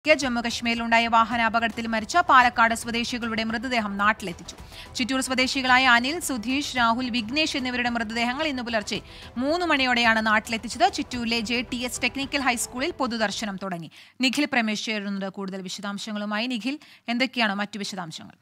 ജമ്മുകശ്മീരിലുണ്ടായ വാഹനാപകടത്തിൽ മരിച്ച പാലക്കാട് സ്വദേശികളുടെ മൃതദേഹം നാട്ടിലെത്തിച്ചു ചിറ്റൂർ സ്വദേശികളായ അനിൽ സുധീഷ് രാഹുൽ വിഘ്നേഷ് എന്നിവരുടെ മൃതദേഹങ്ങൾ ഇന്ന് പുലർച്ചെ മൂന്ന് മണിയോടെയാണ് നാട്ടിലെത്തിച്ചത് ചിറ്റൂരിലെ ജെ ടി എസ് ടെക്നിക്കൽ ഹൈസ്കൂളിൽ പൊതുദർശനം തുടങ്ങി നിഖിൽ പ്രമേശ് ചേരുന്നത് കൂടുതൽ വിശദാംശങ്ങളുമായി നിഖിൽ എന്തൊക്കെയാണ് മറ്റു വിശദാംശങ്ങൾ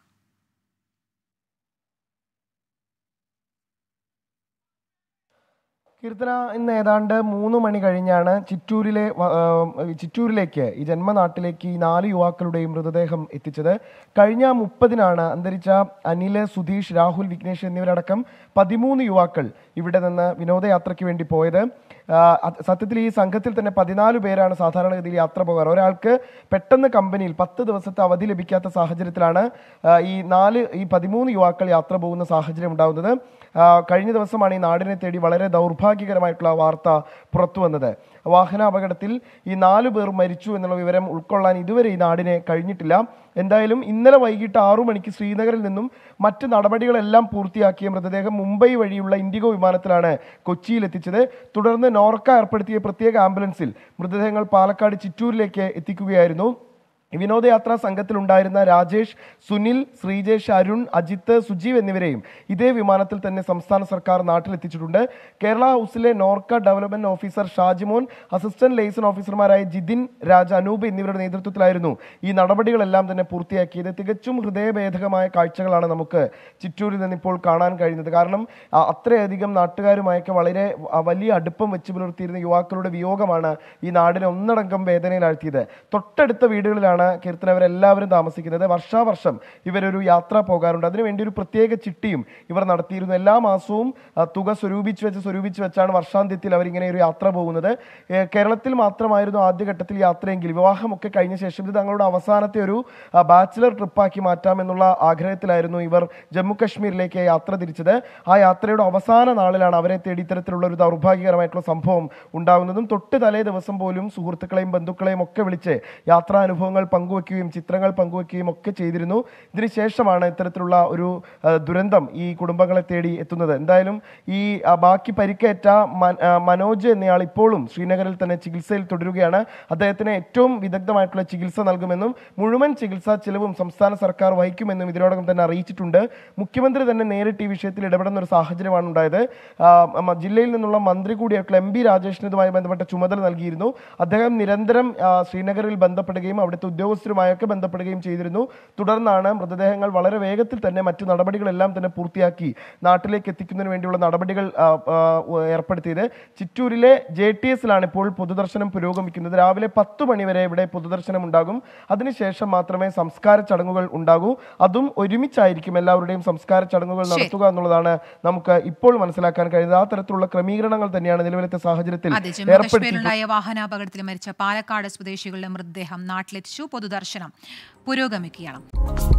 കീർത്തന ഇന്ന് ഏതാണ്ട് മൂന്ന് മണി കഴിഞ്ഞാണ് ചിറ്റൂരിലെ വ- ആ, ചിറ്റൂരിലേക്ക് ഈ ജന്മനാട്ടിലേക്ക് ഈ നാല് യുവാക്കളുടെയും മൃതദേഹം എത്തിച്ചത് കഴിഞ്ഞ മുപ്പതിനാണ് അന്തരിച്ച അനില് സുധീഷ് രാഹുൽ വിഘ്നേഷ് എന്നിവരടക്കം പതിമൂന്ന് യുവാക്കൾ ഇവിടെ നിന്ന് വിനോദയാത്രയ്ക്ക് വേണ്ടി പോയത് ആ, അത് സത്യത്തിൽ ഈ സംഘത്തിൽ തന്നെ പതിനാല് പേരാണ് സാധാരണഗതിയിൽ യാത്ര പോകാറ് ഒരാൾക്ക് പെട്ടെന്ന് കമ്പനിയിൽ പത്ത് ദിവസത്തെ അവധി ലഭിക്കാത്ത സാഹചര്യത്തിലാണ് ആ, ഈ നാല് ഈ പതിമൂന്ന് യുവാക്കൾ യാത്ര പോകുന്ന സാഹചര്യം ഉണ്ടാകുന്നത് ആ, കഴിഞ്ഞ ദിവസമാണ് ഈ നാടിനെ തേടി വളരെ ദൗർഭാഗ്യകരമായിട്ടുള്ള വാർത്ത പുറത്തു വന്നത് വാഹനാപകടത്തിൽ ഈ നാലു പേർ മരിച്ചു എന്നുള്ള വിവരം ഉൾക്കൊള്ളാൻ ഇതുവരെ ഈ നാടിനെ കഴിഞ്ഞിട്ടില്ല എന്തായാലും ഇന്നലെ വൈകിട്ട് ആറു മണിക്ക് ശ്രീനഗറിൽ നിന്നും മറ്റ് നടപടികളെല്ലാം പൂർത്തിയാക്കിയ മൃതദേഹം മുംബൈ വഴിയുള്ള ഇൻഡിഗോ വിമാനത്തിലാണ് കൊച്ചിയിൽ എത്തിച്ചത് തുടർന്ന് നോർക്ക ഏർപ്പെടുത്തിയ പ്രത്യേക ആംബുലൻസിൽ മൃതദേഹങ്ങൾ പാലക്കാട് ചിറ്റൂരിലേക്ക് എത്തിക്കുകയായിരുന്നു വിനോദയാത്രാ സംഘത്തിലുണ്ടായിരുന്ന രാജേഷ് സുനിൽ ശ്രീജേഷ് അരുൺ അജിത്ത് സുജീവ് എന്നിവരെയും ഇതേ വിമാനത്തിൽ തന്നെ സംസ്ഥാന സർക്കാർ നാട്ടിലെത്തിച്ചിട്ടുണ്ട് കേരള ഹൗസിലെ NORKA development officer Shajimon assistant liaison ഓഫീസർമാരായ ജിതിൻ രാജ അനൂപ് എന്നിവരുടെ നേതൃത്വത്തിലായിരുന്നു ഈ നടപടികളെല്ലാം തന്നെ പൂർത്തിയാക്കിയത് തികച്ചും ഹൃദയഭേദകമായ കാഴ്ചകളാണ് നമുക്ക് ചിറ്റൂരിൽ നിന്ന് ഇപ്പോൾ കാണാൻ കഴിയുന്നത് കാരണം ആ, അത്രയധികം നാട്ടുകാരുമായൊക്കെ വളരെ വ- വലിയ അടുപ്പം വെച്ച് പുലർത്തിയിരുന്ന യുവാക്കളുടെ വിയോഗമാണ് ഈ നാടിനെ ഒന്നടങ്കം വേദനയിലാഴ്ത്തിയത് തൊട്ടടുത്ത വീടുകളിലാണ് കീർത്തന അവരെല്ലാവരും താമസിക്കുന്നത് വർഷാവർഷം ഇവരൊരു യാത്ര പോകാറുണ്ട് അതിനുവേണ്ടി ഒരു പ്രത്യേക ചിട്ടിയും ഇവർ നടത്തിയിരുന്നു എല്ലാ മാസവും ആ, തുക സ്വരൂപിച്ച് വെച്ച് സ്വരൂപിച്ച് വെച്ചാണ് വർഷാന്ത്യത്തിൽ അവരിങ്ങനെ ഒരു യാത്ര പോകുന്നത് ഏ, കേരളത്തിൽ മാത്രമായിരുന്നു ആദ്യഘട്ടത്തിൽ യാത്രയെങ്കിൽ വിവാഹമൊക്കെ കഴിഞ്ഞ ശേഷം ഇത് തങ്ങളുടെ അവസാനത്തെ ഒരു ആ, ബാച്ചിലർ ട്രിപ്പാക്കി മാറ്റാമെന്നുള്ള ആഗ്രഹത്തിലായിരുന്നു ഇവർ ജമ്മു കശ്മീരിലേക്ക് യാത്ര തിരിച്ചത് ആ യാത്രയുടെ അവസാന നാളിലാണ് അവരെ തേടി ഇത്തരത്തിലുള്ള ഒരു ദൗർഭാഗ്യകരമായിട്ടുള്ള സംഭവം ഉണ്ടാകുന്നതും തൊട്ട് തലേ ദിവസം പോലും സുഹൃത്തുക്കളെയും ബന്ധുക്കളെയും ഒക്കെ വിളിച്ച് യാത്രാനുഭവങ്ങൾ പങ്കുവെക്കുകയും ചിത്രങ്ങൾ പങ്കുവെക്കുകയും ഒക്കെ ചെയ്തിരുന്നു ഇതിനുശേഷമാണ് ഇത്തരത്തിലുള്ള ഒരു ആ, ദുരന്തം ഈ കുടുംബങ്ങളെ തേടി എത്തുന്നത് എന്തായാലും ഈ ആ, ബാക്കി പരിക്കേറ്റ മൻ- ആ, മനോജ് എന്നയാൾ ഇപ്പോഴും ശ്രീനഗറിൽ തന്നെ ചികിത്സയിൽ തുടരുകയാണ് അദ്ദേഹത്തിന് ഏറ്റവും വിദഗ്ധമായിട്ടുള്ള ചികിത്സ നൽകുമെന്നും മുഴുവൻ ചികിത്സാ ചെലവും സംസ്ഥാന സർക്കാർ വഹിക്കുമെന്നും ഇതിനോടകം തന്നെ അറിയിച്ചിട്ടുണ്ട് മുഖ്യമന്ത്രി തന്നെ നേരിട്ട് ഈ വിഷയത്തിൽ ഇടപെടുന്ന ഒരു സാഹചര്യമാണ് ഉണ്ടായത് ആ, മ- ജില്ലയിൽ നിന്നുള്ള മന്ത്രി കൂടിയായിട്ടുള്ള എം ബി രാജേഷിന് ഇതുമായി ബന്ധപ്പെട്ട ചുമതല നൽകിയിരുന്നു അദ്ദേഹം നിരന്തരം ആ, ശ്രീനഗറിൽ ബന്ധപ്പെടുകയും അവിടുത്തെ ഉദ്യോഗസ്ഥരുമായൊക്കെ ബന്ധപ്പെടുകയും ചെയ്തിരുന്നു തുടർന്നാണ് മൃതദേഹങ്ങൾ വളരെ വേഗത്തിൽ തന്നെ മറ്റു നടപടികളെല്ലാം തന്നെ പൂർത്തിയാക്കി നാട്ടിലേക്ക് എത്തിക്കുന്നതിന് വേണ്ടിയുള്ള നടപടികൾ ആ, ആ, ഏർപ്പെടുത്തിയത് ചിറ്റൂരിലെ ജെ ടി എസിലാണ് ഇപ്പോൾ പൊതുദർശനം പുരോഗമിക്കുന്നത് രാവിലെ പത്ത് മണിവരെ ഇവിടെ പൊതുദർശനം ഉണ്ടാകും അതിനുശേഷം മാത്രമേ സംസ്കാര ചടങ്ങുകൾ ഉണ്ടാകൂ അതും ഒരുമിച്ചായിരിക്കും എല്ലാവരുടെയും സംസ്കാര ചടങ്ങുകൾ ശരി. നടത്തുക എന്നുള്ളതാണ് നമുക്ക് ഇപ്പോൾ മനസ്സിലാക്കാൻ കഴിയുന്നത് ആ തരത്തിലുള്ള ക്രമീകരണങ്ങൾ തന്നെയാണ് നിലവിലത്തെ സാഹചര്യത്തിൽ അതെ ജമ്മു ഏർപ്പെടുത്തിയിട്ടുള്ളത് കശ്മീരിലുണ്ടായ വാഹനാപകടത്തിൽ മരിച്ച പാലക്കാട് സ്വദേശികളുടെ മൃതദേഹം നാട്ടിലെത്തിച്ചു പൊതുദർശനം പുരോഗമിക്കുകയാണ്